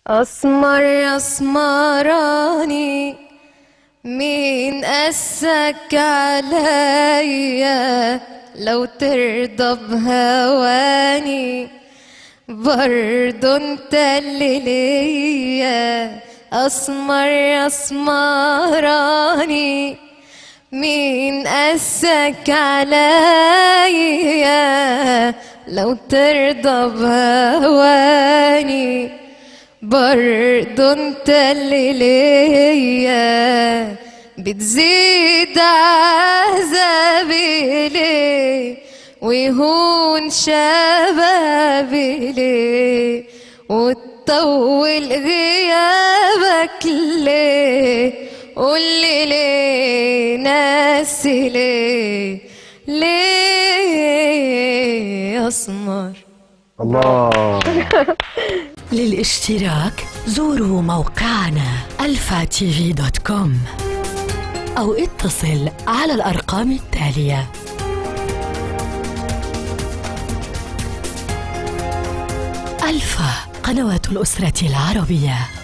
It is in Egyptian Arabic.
أسمر أسمراني مين قسك عليا لو ترضى بهواني برضو انت اللي ليا أسمر أسمراني مين قسك عليا لو ترضى بهواني برضو انت اللي ليا بتزيد عذابي ليه ويهون شبابي ليه وتطول غيابك ليه قولي ليه ناسي ليه ليه اسمر الله للاشتراك زوروا موقعنا الفا تي في دوت كوم أو اتصل على الأرقام التالية ألفا قنوات الأسرة العربية